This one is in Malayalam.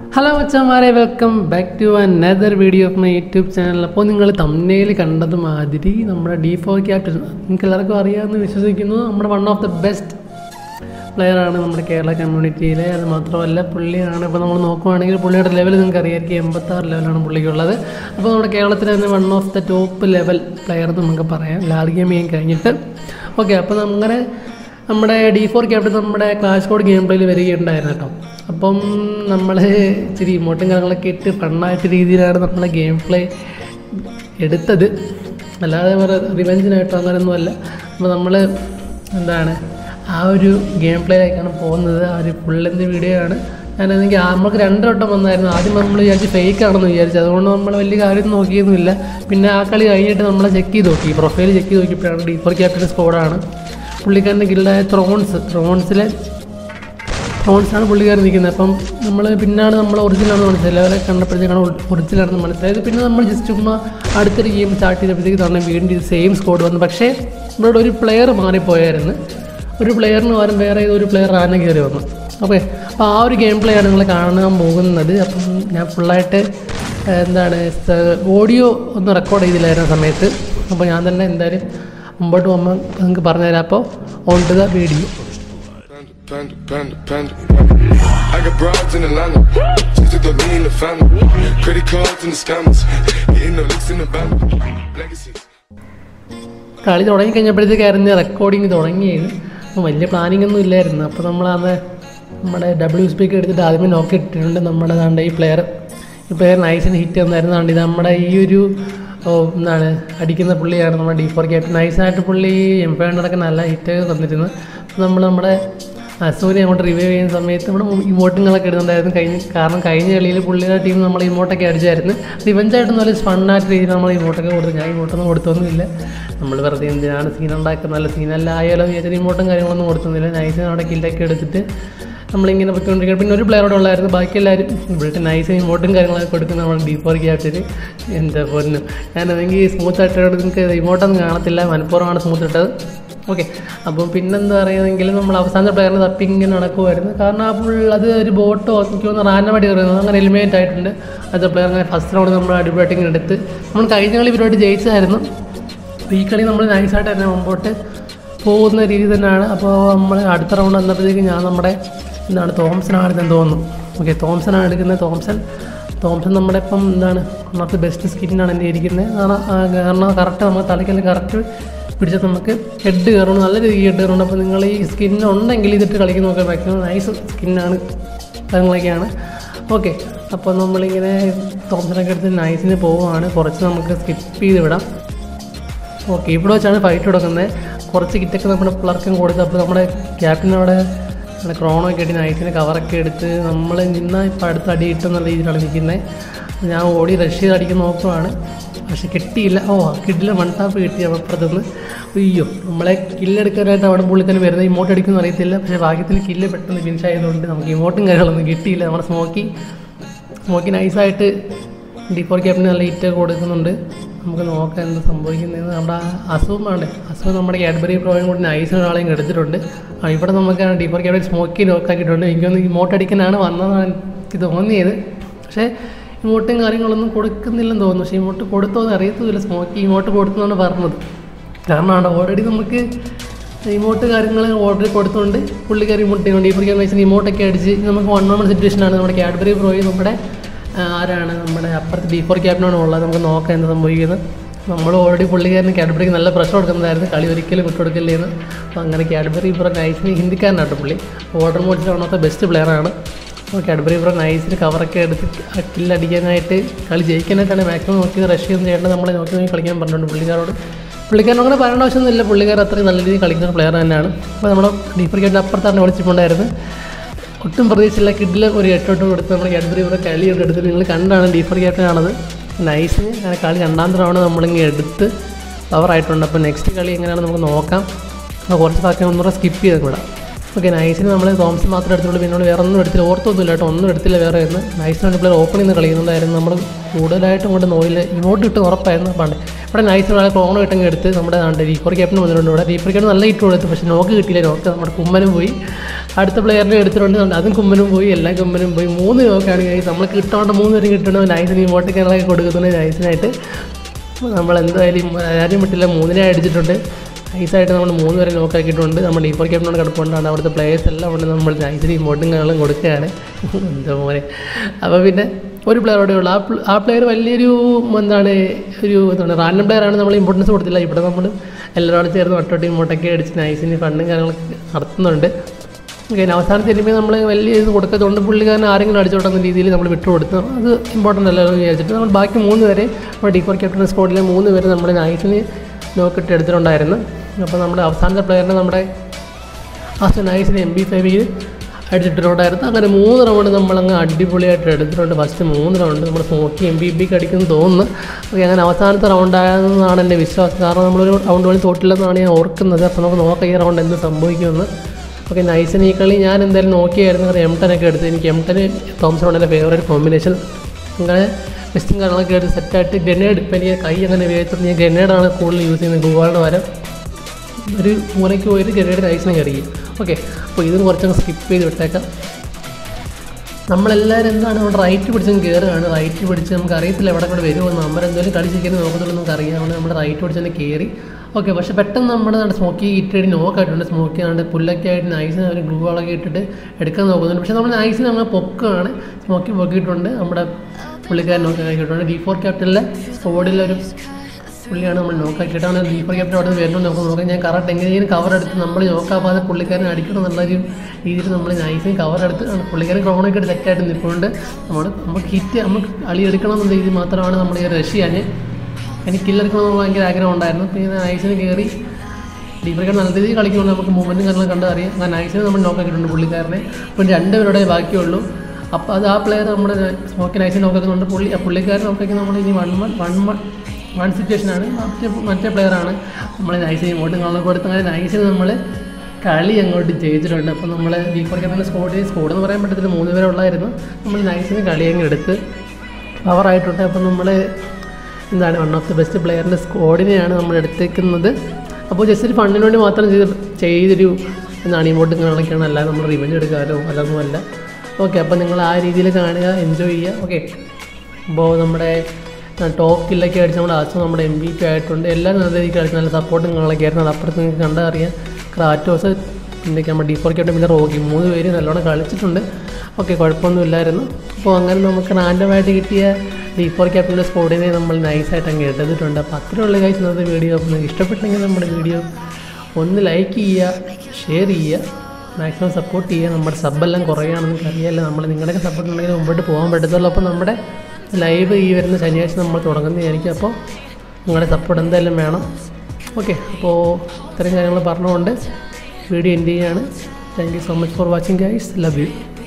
ഹലോ അച്ഛന്മാരെ welcome back to another video of my YouTube channel അപ്പോൾ നിങ്ങൾ തമ്മിൽ കണ്ടത് മാതിരി നമ്മുടെ ഡി ഫോർ ക്യാപ്റ്റൻ നിങ്ങൾക്ക് എല്ലാവർക്കും അറിയാമെന്ന് വിശ്വസിക്കുന്നു നമ്മുടെ വൺ ഓഫ് ദ ബെസ്റ്റ് പ്ലെയറാണ് നമ്മുടെ കേരള കമ്മ്യൂണിറ്റിയിലെ അത് മാത്രമല്ല പുള്ളിയാണ് ഇപ്പോൾ നമ്മൾ നോക്കുവാണെങ്കിൽ പുള്ളിയുടെ ലെവൽ നിങ്ങൾക്ക് അറിയാമായിരിക്കും എൺപത്താറ് ലെവലാണ് പുള്ളിക്കുള്ളത് അപ്പോൾ നമ്മുടെ കേരളത്തിലെ തന്നെ one of the top level player എന്ന് നമുക്ക് പറയാം ലാൽ ഗെയിം ചെയ്യാൻ കഴിഞ്ഞിട്ട് ഓക്കെ അപ്പോൾ അങ്ങനെ നമ്മുടെ ഡി ഫോർ ക്യാപ്റ്റൻ നമ്മുടെ ക്ലാഷ് കോഡ് ഗെയിം പ്ലേയിൽ വരികയുണ്ടായിരുന്നു കേട്ടോ അപ്പം നമ്മൾ ഇച്ചിരി ഇമോട്ടും കാര്യങ്ങളൊക്കെ ഇട്ട് ഫണ്ണായിട്ട് രീതിയിലാണ് നമ്മളെ ഗെയിം പ്ലേ എടുത്തത് അല്ലാതെ വേറെ റിവെഞ്ചിനായിട്ടോ അങ്ങനെയൊന്നുമല്ല അപ്പോൾ നമ്മൾ എന്താണ് ആ ഒരു ഗെയിം പ്ലേയിലേക്കാണ് പോകുന്നത് ആ ഒരു ഫുള്ളെന്ത് വീഡിയോ ആണ് ഞാനാണെങ്കിൽ നമുക്ക് രണ്ട് വട്ടം വന്നായിരുന്നു ആദ്യം നമ്മൾ വിചാരിച്ച് ഫേക്ക് ആണെന്ന് വിചാരിച്ചു അതുകൊണ്ട് നമ്മൾ വലിയ കാര്യം നോക്കിയൊന്നുമില്ല പിന്നെ ആ കളി കഴിഞ്ഞിട്ട് നമ്മൾ ചെക്ക് ചെയ്ത് നോക്കി പ്രൊഫൈൽ ചെക്ക് ചെയ്ത് നോക്കിയപ്പോഴാണ് ഡി ഫോർ ക്യാപ്റ്റൻ സ്കോഡാണ് പുള്ളിക്കാരൻ്റെ ഗിൽഡായ ത്രോൺസ് ത്രോൺസിലെ ത്രോൺസാണ് പുള്ളിക്കാരൻ നിൽക്കുന്നത് അപ്പം നമ്മൾ പിന്നാണ് നമ്മൾ ഒറിജിനലാണെന്ന് മനസ്സിലായി അവരെ കണ്ടപ്പോഴത്തേക്കാണ് ഒറിജിനലാണെന്ന് മനസ്സിലായത് പിന്നെ നമ്മൾ ജസ്റ്റ് ചുമ്മാ അടുത്തൊരു ഗെയിം സ്റ്റാർട്ട് ചെയ്തപ്പോഴത്തേക്ക് തന്നെ വീണ്ടും ഇത് സെയിം സ്കോഡ് വന്നു പക്ഷേ ഇവിടെ ഒരു പ്ലെയർ മാറിപ്പോയായിരുന്നു ഒരു പ്ലെയറിന് പകരം വേറെ ഏതോ ഒരു പ്ലെയർ ആന കയറി വന്നു ഓക്കെ അപ്പോൾ ആ ഒരു ഗെയിം പ്ലേ ആണ് നിങ്ങൾ കാണാൻ പോകുന്നത് അപ്പം ഞാൻ ഫുള്ളായിട്ട് എന്താണ് ഓഡിയോ ഒന്ന് റെക്കോർഡ് ചെയ്തില്ലായിരുന്ന സമയത്ത് അപ്പോൾ ഞാൻ തന്നെ എന്തായാലും മുമ്പോട്ട് പോകുമ്പോൾ നിങ്ങൾക്ക് പറഞ്ഞുതരാം അപ്പോൾ on to the video Panda, panda, panda, panda. I got broads in Atlanta. Just took the lean in the family. Credit cards and the scammers. Hitting the licks in the band. Legacies. കളി തുടങ്ങി കഴിഞ്ഞപ്പോഴത്തേക്കായിരുന്നു റെക്കോർഡിങ് തുടങ്ങിയത് അപ്പോൾ വലിയ പ്ലാനിങ് ഒന്നും ഇല്ലായിരുന്നു അപ്പോൾ നമ്മളത് നമ്മുടെ ഡബ്ല്യു സ്പീക്ക് എടുത്തിട്ട് ആദ്യമേ നോക്കി ഇട്ടിട്ടുണ്ട് നമ്മുടെ ദാണ്ട് ഈ പ്ലെയർ ഈ പ്ലെയർ നൈസിന് ഹിറ്റ് വന്നായിരുന്നാണ്ട് ഇത് നമ്മുടെ ഈ ഒരു ഓ, എന്താണ് അടിക്കുന്ന പുള്ളിയാണ് നമ്മുടെ ഡി ഫോർ ക്യാപ്റ്റൻ നൈസായിട്ട് പുള്ളി എം പി ഹൺഡ്രഡൊക്കെ നല്ല ഹിറ്റ് തന്നിരുന്നു അപ്പോൾ നമ്മൾ നമ്മുടെ അസൂരി അങ്ങോട്ട് റിവൈവ് ചെയ്യുന്ന സമയത്ത് നമ്മുടെ ഇമോട്ടുകളൊക്കെ ഇടുന്നുണ്ടായിരുന്നു കഴിഞ്ഞ കാരണം കഴിഞ്ഞ കളിയിൽ പുള്ളിയുടെ ടീം നമ്മൾ ഇമോട്ടൊക്കെ അടിച്ചായിരുന്നു റിവഞ്ചായിട്ടൊന്നും നല്ല ഫണ്ണായിട്ട് രീതിയിൽ നമ്മൾ ഇമോട്ടൊക്കെ കൊടുത്തു ഞാൻ ഇമോട്ടൊന്നും കൊടുത്തൊന്നുമില്ല നമ്മൾ വെറുതെ എന്തിനാണ് സീൻ ഉണ്ടാക്കുന്നത് നല്ല സീനല്ല ആയാലോ വിചാരിച്ചാൽ ഇമോട്ടും കാര്യങ്ങളൊന്നും കൊടുത്തൊന്നുമില്ല നൈസിന് അവിടെ കില്ലൊക്കെ എടുത്തിട്ട് നമ്മളിങ്ങനെ പൊയ്ക്കൊണ്ടിരിക്കുക പിന്നെ ഒരു പ്ലെയറോടെ ഉള്ളായിരുന്നു ബാക്കി എല്ലാവരും ഇവിടുത്തെ നൈസ് ഇമോട്ടും കാര്യങ്ങളൊക്കെ കൊടുക്കുന്ന നമ്മൾ ഡി ഫോർ ക്യാപ്റ്റന് എന്താ പൊന്നു ഞാനതെങ്കിൽ സ്മൂത്ത് ആയിട്ട് നിങ്ങൾക്ക് ഇമോട്ടൊന്നും കാണത്തില്ല മനഃപൂർവ്വമാണ് സ്മൂത്ത് ഇട്ടത് ഓക്കെ അപ്പം പിന്നെന്താ പറയുകയാണെങ്കിൽ നമ്മൾ അവസാനത്തെ പ്ലെയറിനെ തപ്പി ഇങ്ങനെ നടക്കുമായിരുന്നു കാരണം ആ ഫുൾ അത് ഒരു ബോട്ടോ എനിക്ക് തോന്നുന്നു റാനവാടി പറയുന്നത് അങ്ങനെ എലിമിനേറ്റ് ആയിട്ടുണ്ട് അത് പ്ലെയർ അങ്ങനെ ഫസ്റ്റ് റൗണ്ട് നമ്മൾ അടിപൊളിയായിട്ട് ഇങ്ങനെ എടുത്ത് നമ്മൾ കഴിഞ്ഞ കളി പരിപാടി ജയിച്ചായിരുന്നു അപ്പോൾ ഈ കളി നമ്മൾ നൈസായിട്ട് തന്നെ മുമ്പോട്ട് പോകുന്ന രീതി തന്നെയാണ് അപ്പോൾ നമ്മൾ അടുത്ത റൗണ്ട് വന്നപ്പോഴത്തേക്ക് ഞാൻ നമ്മുടെ എന്താണ് തോംസനാണെന്ന് തോന്നുന്നു ഓക്കെ തോംസനാണ് എടുക്കുന്നത് തോംസൺ തോംസൺ നമ്മുടെ ഇപ്പം എന്താണ് ഒന്നാമത്തെ ബെസ്റ്റ് സ്കിന്നാണ് എൻ്റെ ഇരിക്കുന്നത് കാരണം ആ, കാരണം കറക്റ്റ് നമ്മൾ തലയ്ക്കെല്ലാം കറക്റ്റ് പിടിച്ചാൽ നമുക്ക് ഹെഡ് കയറണം നല്ല രീതിക്ക് ഹെഡ് കയറണം അപ്പോൾ നിങ്ങൾ ഈ സ്കിൻ ഉണ്ടെങ്കിൽ ഇതിട്ട് കളിക്കുന്ന നോക്കാൻ മാക്സിമം നൈസ് സ്കിന്നാണ് കാര്യങ്ങളൊക്കെയാണ് ഓക്കെ അപ്പോൾ നമ്മളിങ്ങനെ തോംസനൊക്കെ എടുത്ത് നൈസിന് പോവുകയാണ് കുറച്ച് നമുക്ക് സ്കിപ്പ് ചെയ്ത് വിടാം ഓക്കെ ഇവിടെ വെച്ചാണ് ഫൈറ്റ് കൊടുക്കുന്നത് കുറച്ച് കിറ്റൊക്കെ നമ്മുടെ പിള്ളേർക്കും കൊടുത്ത് അപ്പോൾ നമ്മുടെ ക്യാപ്റ്റൻ അവിടെ നമ്മുടെ ക്രോണോ ഒക്കെ ഇട്ട് നൈറ്റിന് കവറൊക്കെ എടുത്ത് നമ്മൾ നിന്നാൽ ഇപ്പം അടുത്ത് അടി കിട്ടുന്ന രീതിയിലാണ് നിൽക്കുന്നത് ഞാൻ ഓടി റഷ് ചെയ്ത് അടിക്കാൻ നോക്കുവാണ് പക്ഷെ കിട്ടിയില്ല ഓ കിട്ടില്ല വൺ ടാപ്പ് കിട്ടി അപ്പുറത്തുനിന്ന് അയ്യോ നമ്മളെ കില്ലെടുക്കാനായിട്ട് അവിടെ പുള്ളി തന്നെ വരുന്നത് ഇമോട്ട് അടിക്കുമെന്ന് അറിയത്തില്ല പക്ഷേ ഭാഗ്യത്തിൽ കില്ല് പെട്ടെന്ന് ഫിനിഷ് ആയതുകൊണ്ട് നമുക്ക് ഇമോട്ടും കാര്യങ്ങളൊന്നും കിട്ടിയില്ല നമ്മുടെ സ്മോക്കി സ്മോക്കി നൈസായിട്ട് ഡി ഫോർ ക്യാപ്പിന് നല്ല ഹിറ്റ് കൊടുക്കുന്നുണ്ട് നമുക്ക് നോക്കാം എന്ത് സംഭവിക്കുന്നതെന്ന് നമ്മുടെ അസുഖമാണ് അസുഖം നമ്മുടെ കാഡ്ബറി പ്രോയും കൂടി നൈസ് ഒരാളെയും എടുത്തിട്ടുണ്ട് ആ, ഇവിടെ നമുക്ക് ഡി ഫോർ ക്യാപ്പിൽ സ്മോക്കി നോക്കാക്കിയിട്ടുണ്ട് എനിക്കൊന്ന് ഇമോട്ട് അടിക്കാനാണ് വന്നതാണ് എനിക്ക് തോന്നിയത് പക്ഷേ ഇമോട്ടും കാര്യങ്ങളൊന്നും കൊടുക്കുന്നില്ലെന്ന് തോന്നുന്നു പക്ഷേ ഇമോട്ട് കൊടുത്തോന്ന് അറിയത്തുമില്ല സ്മോക്കി ഇമോട്ട് കൊടുത്തെന്നാണ് പറഞ്ഞത് കാരണം അവിടെ ഓൾറെഡി നമുക്ക് ഇമോട്ട് കാര്യങ്ങൾ ഓർഡർ കൊടുത്തുകൊണ്ട് പുള്ളിക്കാരി ഇമോട്ട് ഈ പുള്ളിക്കാരൻ വെച്ചാൽ ഇമോട്ടൊക്കെ അടിച്ച് നമുക്ക് വൺ വൺ സിറ്റുവേഷനാണ് നമ്മുടെ കാഡ്ബറി പ്രോയിൽ നമ്മുടെ ആ, ആരാണ് നമ്മുടെ അപ്പുറത്ത് ഡി ഫോർ ക്യാപ്റ്റനാണ് ഉള്ളത് നമുക്ക് നോക്കാം എന്ത് സംഭവിക്കുന്നത് നമ്മൾ ഓൾറെഡി പുള്ളിക്കാരന് കാഡ്ബറിക്ക് നല്ല പ്രഷർ കൊടുക്കുന്നതായിരുന്നു കളി ഒരിക്കലും വിട്ടുകൊടുക്കില്ലേന്ന് അപ്പോൾ അങ്ങനെ കാഡ്ബറി പ്രോ നൈസിന് ഹിന്ദിക്കാരനാട്ടോ പുള്ളി ഓർഡർ മോഡ്സിൽ വണ്ണത്തെ ബെസ്റ്റ് പ്ലെയറാണ് അപ്പോൾ കാഡ്ബറി പ്രോ നൈസിന് കവറൊക്കെ എടുത്ത് കില്ലടിക്കാനായിട്ട് കളി ജയിക്കാനായിട്ടാണ് മാക്സിമം നോക്കിയത് റഷ് ഒന്നും ചെയ്യേണ്ടത് നമ്മളെ നോക്കി നോക്കി കളിക്കാൻ പറഞ്ഞിട്ടുണ്ട് പുള്ളിക്കാരോട് പുള്ളിക്കാരൻ അങ്ങനെ പറയേണ്ട ആവശ്യമൊന്നുമില്ല പുള്ളിക്കാരൻ അത്രയും നല്ല രീതിയിൽ കളിക്കുന്ന പ്ലെയർ തന്നെയാണ് അപ്പോൾ നമ്മുടെ ഡീപ്പർ ഗേറ്റിൻ്റെ അപ്പുറത്താണ് വിളിച്ചിട്ടുണ്ടായിരുന്നു ഒട്ടും പ്രതീക്ഷയില്ല കിഡിൽ ഒരു എട്ടോട്ട് കൊടുത്ത് നമ്മുടെ കാഡ്ബറി ഇവിടെ കളി ഇവിടെ എടുത്ത് നിങ്ങൾ കണ്ടാണ് ഡീഫർ ക്യാപ്റ്റനാണത് നൈസിന് അങ്ങനെ കളി രണ്ടാം തവണ നമ്മളിങ്ങനെ എടുത്ത് പവറായിട്ടുണ്ട് അപ്പോൾ നെക്സ്റ്റ് കളി എങ്ങനെയാണ് നമുക്ക് നോക്കാം അപ്പോൾ കുറച്ച് ബാക്കി ഒന്നുകൂടെ സ്കിപ്പ് ചെയ്ത് വിടാം ഓക്കെ നൈസിന് നമ്മൾ തോമസ് മാത്രമേ എടുത്തുള്ളൂ പിന്നെ നമ്മൾ വേറെ ഒന്നും എടുത്തില്ല ഓർത്തൊന്നുമില്ല കേട്ടോ ഒന്നും എടുത്തില്ല വേറെ എന്ന് നൈസിനാണ് പ്ലെയർ ഓപ്പണിൽ നിന്ന് കളിക്കുന്നുണ്ടായിരുന്നു നമ്മൾ കൂടുതലായിട്ടും കൊണ്ട് നോയില്ല ഇങ്ങോട്ട് കിട്ടും ഉറപ്പായിരുന്നു പണ്ട് ഇവിടെ നൈസ് വളരെ ക്രോണോ ഇട്ടങ്ങ് എടുത്ത് നമ്മുടെ നാണ്ട് റീഫോർ ക്യാപ്റ്റൻ വന്നിട്ടുണ്ട് ഇവിടെ റീഫോർ ക്യാപ്റ്റൻ നല്ല ഇട്ട് കൊടുത്തു പക്ഷേ നോക്ക് കിട്ടിയില്ല നോക്ക് നമ്മുടെ കുമ്മനും പോയി അടുത്ത പ്ലെയറിനെ എടുത്തിട്ടുണ്ട് അതും കുമ്മനും പോയി എല്ലാം കുമ്മനും പോയി മൂന്ന് നോക്കാണ് കഴിയും നമ്മൾ കിട്ടേണ്ട മൂന്ന് പേരും കിട്ടണം നൈസിന് ഇമോട്ടൊക്കെ കൊടുക്കുന്നുണ്ട് നൈസിനായിട്ട് അപ്പോൾ നമ്മൾ എന്തായാലും ആരും വിട്ടില്ല മൂന്നിനെ അടിച്ചിട്ടുണ്ട് നൈസായിട്ട് നമ്മൾ മൂന്ന് പേരെ നോക്കാക്കിയിട്ടുണ്ട് നമ്മൾ ഈ ഫോർ ക്യാപ്റ്റനോട് കിടപ്പുകൊണ്ടാണ് അവിടുത്തെ പ്ലേയേഴ്സ് എല്ലാം ഉണ്ട് നമ്മൾ നൈസിന് ഇമോട്ടും കാണലും കൊടുക്കുകയാണ് എന്താ പോലെ അപ്പോൾ പിന്നെ ഒരു പ്ലെയറോടെ ഉള്ളൂ ആ പ്ല- ആ പ്ലെയർ വലിയൊരു എന്താണ് ഒരു എന്താണ് റാൻഡം പ്ലെയറാണ് നമ്മൾ ഇമ്പോർട്ടൻസ് കൊടുത്തില്ല ഇവിടെ നമ്മൾ എല്ലാവരോടും ചേർന്ന് ഒട്ടോട്ടി ഇമോട്ടൊക്കെ അടിച്ച് നൈസിന് ഫണ്ടും കാര്യങ്ങളൊക്കെ നടത്തുന്നുണ്ട് ഓക്കെ അവസാനത്തെ എനിമി നമ്മൾ വലിയ ഇത് കൊടുക്കത്തുകൊണ്ട് പുള്ളിക്കാരൻ ആരെങ്കിലും അടിച്ചോട്ടുന്ന രീതിയിൽ നമ്മൾ വിട്ടു കൊടുത്തു അത് ഇമ്പോർട്ടൻ്റ് അല്ലല്ലോ എന്ന് വിചാരിച്ചിട്ട് നമ്മൾ ബാക്കി മൂന്ന് പേരെ നമ്മുടെ ഡി ഫോർ ക്യാപ്റ്റൻ സ്ക്വാഡിലെ മൂന്ന് പേര് നമ്മുടെ നൈസിന് നോക്കിട്ട് എടുത്തിട്ടുണ്ടായിരുന്നു അപ്പോൾ നമ്മുടെ അവസാനത്തെ പ്ലെയറിനെ നമ്മുടെ ഫസ്റ്റ് നൈസിന് എം ബി ഫൈവിൽ അടിച്ചിട്ടുണ്ടായിരുന്നു അങ്ങനെ മൂന്ന് റൗണ്ട് നമ്മളങ്ങ് അടിപൊളിയായിട്ട് എടുത്തിട്ടുണ്ട് ഫസ്റ്റ് മൂന്ന് റൗണ്ട് നമ്മൾ സ്മോക്കി എം ബി ബിക്ക് അടിക്കുന്നു തോന്നുന്നു ഓക്കെ അങ്ങനെ അവസാനത്തെ റൗണ്ട് ആയെന്നാണ് എൻ്റെ വിശ്വാസം കാരണം നമ്മളൊരു റൗണ്ട് പോലും തോട്ടില്ലെന്നാണ് ഞാൻ ഓർക്കുന്നത് അപ്പോൾ നമുക്ക് നോക്കാം ഈ റൗണ്ട് എന്ത് സംഭവിക്കുമെന്ന് ഓക്കെ നൈസിന് ഈ കളി ഞാൻ എന്തായാലും നോക്കിയായിരുന്നു കാരണം എം ടെൻ ഒക്കെ എടുത്ത് എനിക്ക് എം ടെൻ തോംസൺ എൻ്റെ ഫേവറേറ്റ് കോമ്പിനേഷൻ അങ്ങനെ ബെസ്റ്റും കാര്യങ്ങളൊക്കെ എടുത്ത് സെറ്റായിട്ട് ഗ്രനേഡ് ഇപ്പം എനിക്ക് കൈ അങ്ങനെ ഉപയോഗിച്ചത് ഞാൻ ഗ്രനേഡാണ് കൂടുതൽ യൂസ് ചെയ്യുന്നത് ഗൂഗിളിൻ്റെ പകരം ഒരു മൂലയ്ക്ക് പോയിട്ട് ഗ്രനേഡ് നൈസിനെ കറിയും ഓക്കെ അപ്പോൾ ഇതും കുറച്ചങ്ങ് സ്കിപ്പ് ചെയ്ത് വിട്ടേക്കാം നമ്മളെല്ലാവരും എന്താണ് നമ്മുടെ റൈറ്റ് പിടിച്ചങ്ങ് കയറുകയാണ് റൈറ്റ് പിടിച്ച് നമുക്ക് അറിയത്തില്ല എവിടെ കൂടെ വരുമോ നമ്മൾ എന്തെങ്കിലും കളിച്ചിരിക്കുന്നത് നോക്കത്തുള്ളൂ നമുക്ക് അറിയാം അതുകൊണ്ട് നമ്മൾ റൈറ്റ് പിടിച്ച് തന്നെ കയറി ഓക്കെ പക്ഷേ പെട്ടെന്ന് നമ്മുടെ നമ്മുടെ സ്മോക്കി ഇട്ടിട്ട് നോക്കായിട്ടുണ്ട് സ്മോക്കി ആണ്ട് പുല്ലൊക്കെ ആയിട്ട് നൈസിന് ഒരു ഗ്ലൂ വളൊക്കെ ഇട്ടിട്ട് എടുക്കാൻ നോക്കുന്നുണ്ട് പക്ഷേ നമ്മൾ നൈസിന് നമ്മൾ പൊക്കുകയാണ് സ്മോക്കി പൊക്കിയിട്ടുണ്ട് നമ്മുടെ പുള്ളിക്കാരൻ നോക്കി ആക്കിയിട്ടുണ്ട് ഡി ഫോർ ക്യാപ്റ്റനിലെ സ്കോഡിലൊരു പുള്ളിയാണ് നമ്മൾ നോക്കാക്കിയിട്ട് അവനെ ദീപർ ക്യാപ്റ്റൻ അവിടെ നിന്ന് വരുന്നുണ്ട് നമുക്ക് നോക്കാം ഞാൻ കറക്റ്റ് എങ്ങനെയും കവർ എടുത്ത് നമ്മൾ നോക്കാതെ പുള്ളിക്കാരൻ അടിക്കണം എന്നുള്ളൊരു രീതിയിൽ നമ്മൾ നൈസിന് കവർ എടുത്ത് ആണ് പുള്ളിക്കാരൻ ക്രോണൊക്കെ എടുത്ത് സെറ്റായിട്ട് നിൽക്കുന്നുണ്ട് നമ്മൾ നമുക്ക് ഹിറ്റ് നമുക്ക് അളി എടുക്കണം എന്നുള്ള രീതി മാത്രമാണ് നമ്മൾ ഈ റഷ് ചെയ്യാൻ എനിക്ക് കില്ലെടുക്കണമെന്ന് ഭയങ്കര ആഗ്രഹം ഉണ്ടായിരുന്നു പിന്നെ നൈസിന് കയറി ഡീപ്പർ നല്ല രീതിയിൽ കളിക്കുമ്പോൾ നമുക്ക് മൂവ്മെൻറ്റും കാര്യങ്ങളും കണ്ട് അറിയാം അങ്ങനെ നൈസിന് നമ്മൾ നോക്കാക്കിയിട്ടുണ്ട് പുള്ളിക്കാരനെ അപ്പം രണ്ടുപേരുടെ ബാക്കിയുള്ളൂ അപ്പോൾ അത് ആ പ്ലെയർ നമ്മുടെ സ്മോക്കി നൈസിന് നോക്കുന്നുണ്ട് പുള്ളി ആ പുള്ളിക്കാരൻ നോക്കി നമ്മൾ ഇനി one one one one one സിറ്റുവേഷനാണ് മറ്റേ മറ്റേ പ്ലെയറാണ് നമ്മൾ നൈസിന് ഇങ്ങോട്ട് കാണാൻ കൊടുത്ത് അങ്ങനെ നൈസിന് നമ്മൾ കളി അങ്ങോട്ട് ജയിച്ചിട്ടുണ്ട് അപ്പോൾ നമ്മൾ ഡീഫോർ ക്യാപ്റ്റൻ്റെ സ്കോഡ് സ്കോഡ് എന്ന് പറയാൻ പറ്റത്തില്ല മൂന്ന് പേരെ ഉള്ളായിരുന്നു നമ്മൾ നൈസിന് കളി അങ്ങ് എടുത്ത് പവറായിട്ടുണ്ട് അപ്പോൾ നമ്മൾ എന്താണ് വൺ ഓഫ് ദി ബെസ്റ്റ് പ്ലെയറിൻ്റെ സ്കോഡിനെയാണ് നമ്മൾ എടുത്തേക്കുന്നത് അപ്പോൾ ജസ്റ്റ് ഒരു ഫണ്ടിന് വേണ്ടി മാത്രം ചെയ്ത് ചെയ്തൊരു എന്താണ് ഇമോട്ടും കാണൊക്കെയാണ് അല്ലാതെ നമ്മൾ റിവഞ്ച് എടുക്കാനോ അതൊന്നുമല്ല ഓക്കെ അപ്പോൾ നിങ്ങൾ ആ രീതിയിൽ കാണുക എൻജോയ് ചെയ്യുക ഓക്കെ അപ്പോൾ നമ്മുടെ ടോപ്പ് കില്ലൊക്കെ അടിച്ച് നമ്മുടെ ആസം നമ്മുടെ എം ബി പി ആയിട്ടുണ്ട് എല്ലാം നല്ല രീതിക്ക് കളിച്ച് നല്ല സപ്പോർട്ടും കാണൊക്കെ ആയിരുന്നു അത് അപ്പുറത്ത് നിങ്ങൾക്ക് കണ്ടാൽ അറിയാം ക്രാറ്റോസ് പിന്നെ നമ്മുടെ ഡി ഫോർ ക്യാപ്റ്റൻ പിന്നെ റോഗി മൂന്ന് പേര് നല്ലോണം കളിച്ചിട്ടുണ്ട് ഓക്കെ കുഴപ്പമൊന്നുമില്ലായിരുന്നു അപ്പോൾ അങ്ങനെ നമുക്ക് റാൻഡമായിട്ട് കിട്ടിയ ഡി ഫോർ ക്യാപ്റ്റൻ്റെ സ്കോഡിനെ നമ്മൾ നൈസായിട്ട് അങ്ങ് എടുത്തിട്ടുണ്ട് അപ്പോൾ അത്രയുള്ള കാഴ്ച ഇന്നത്തെ വീഡിയോ അപ്പോൾ നിങ്ങൾക്ക് ഇഷ്ടപ്പെട്ടെങ്കിൽ നമ്മുടെ വീഡിയോ ഒന്ന് ലൈക്ക് ചെയ്യുക ഷെയർ ചെയ്യുക മാക്സിമം സപ്പോർട്ട് ചെയ്യുക നമ്മുടെ സബ്ബെല്ലാം കുറയുകയാണെന്ന് എനിക്ക് അറിയാമല്ലോ നമ്മൾ നിങ്ങളുടെയൊക്കെ സപ്പോർട്ട് ഉണ്ടെങ്കിൽ മുമ്പോട്ട് പോകാൻ പറ്റത്തുള്ളൂ അപ്പോൾ നമ്മുടെ ലൈവ് ഈ വരുന്ന ശനിയാഴ്ച നമ്മൾ തുടങ്ങുന്നതായിരിക്കും അപ്പോൾ നിങ്ങളുടെ സപ്പോർട്ട് എന്തായാലും വേണം ഓക്കെ അപ്പോൾ ഇത്രയും കാര്യങ്ങൾ പറഞ്ഞുകൊണ്ട് വീഡിയോ എൻഡ് ചെയ്യുകയാണ് thank you so much for watching guys love U